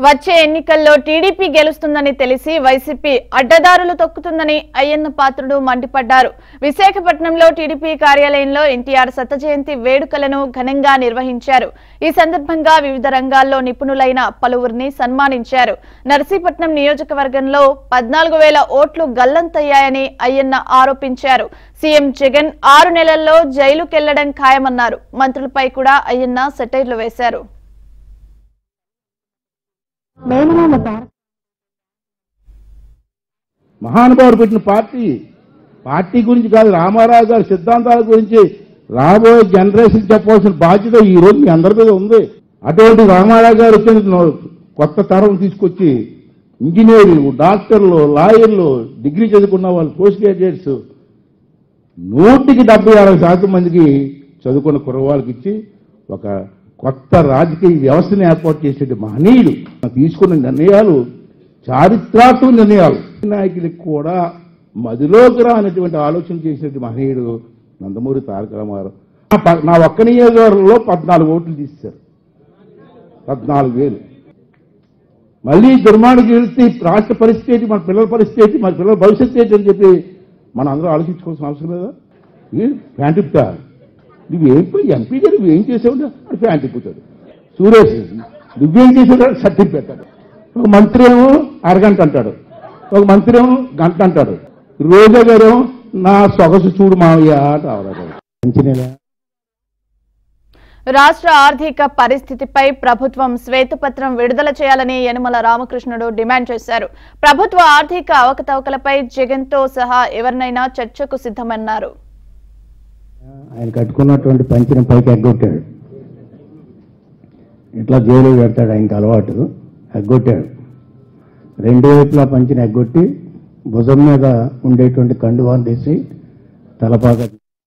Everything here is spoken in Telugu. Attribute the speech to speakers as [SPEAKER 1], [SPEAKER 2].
[SPEAKER 1] వచ్చే ఎన్నికల్లో టీడీపీ గెలుస్తుందని తెలిసి వైసీపీ అడ్డదారులు తొక్కుతుందని అయ్యన్న పాత్రుడు మండిపడ్డారు విశాఖపట్నంలో టీడీపీ కార్యాలయంలో ఎన్టీఆర్ శత జయంతి వేడుకలను ఘనంగా నిర్వహించారు ఈ సందర్భంగా వివిధ రంగాల్లో నిపుణులైన పలువురిని సన్మానించారు నర్సీపట్నం నియోజకవర్గంలో పద్నాలుగు వేల ఓట్లు గల్లంతయ్యాయని అయ్యన్న ఆరోపించారు సీఎం జగన్ ఆరు నెలల్లో జైలుకెళ్లడం ఖాయమన్నారు మంత్రులపై కూడా అయ్యన్న సెటైర్లు వేశారు
[SPEAKER 2] మేనమామ తారక
[SPEAKER 3] మహానుభావుడు పెట్టిన పార్టీ పార్టీ గురించి కాదు రామారావు గారి సిద్ధాంతాల గురించి రాబోయే జనరేషన్ చెప్పవలసిన బాధ్యత ఈ రోజు మీ అందరి మీద ఉంది అటువంటి రామారావు గారు వచ్చిన కొత్త తరం తీసుకొచ్చి ఇంజనీర్లు డాక్టర్లు లాయర్లు డిగ్రీ చదువుకున్న వాళ్ళు పోస్ట్ గ్రాడ్యుయేట్స్ నూటికి డెబ్బై అరవై శాతం మందికి చదువుకున్న కుర్రవాళ్ళకి ఇచ్చి ఒక కొత్త రాజకీయ వ్యవస్థను ఏర్పాటు చేసే మహనీయులు తీసుకున్న నిర్ణయాలు చారిత్రాత్మక నిర్ణయాలు నాయకులకు కూడా మదిలోకి రానటువంటి ఆలోచన చేసినటువంటి మహనీయుడు నందమూరి తారక రామారావు నా ప- నా ఒక్క నియోజకవర్గంలో పద్నాలుగు ఓట్లు తీశారు పద్నాలుగు వేలు మళ్ళీ దుర్మార్గం వెళ్తే రాష్ట్ర పరిస్థితి ఏంటి మన పిల్లల పరిస్థితి ఏంటి మన పిల్లల భవిష్యత్తు ఏంటి అని చెప్పి మనం అందరూ ఆలోచించుకోవాల్సిన అవసరం లేదా ఏ ఫ్యాంట్ ఇప్పుతా నువ్వేం పోయి ఎంపీ గారు నువ్వేం చేసావు అది ఫ్యాంట్ ఇప్పుతాడు సురేష్ నువ్వేం చేసావు సర్టిఫికెట్ పెట్టాడు ఒక మంత్రి ఏమో అరగంట అంటాడు ఒక మంత్రి ఏమో గంట అంటాడు రోజా గారేమో నా సొగసు చూడు మావయ్య అంట ఆవిడ మంచినేలా
[SPEAKER 1] రాష్ట్ర ఆర్థిక పరిస్థితిపై ప్రభుత్వం శ్వేతపత్రం విడుదల చేయాలని యనమల రామకృష్ణుడు డిమాండ్ చేశారు ప్రభుత్వ ఆర్థిక అవకతవకలపై జగన్తో సహా ఎవరినైనా చర్చకు సిద్ధమన్నారు
[SPEAKER 4] ఆయన కట్టుకున్నటువంటి పంచిన పైకి ఎగ్గొట్టాడు ఇట్లా జైలు పెడతాడు ఆయనకి అలవాటు ఎగ్గొట్టాడు రెండు వైపులా పంచిన ఎగ్గొట్టి భుజం మీద ఉండేటువంటి కండువాన్ని తీసి తలపాక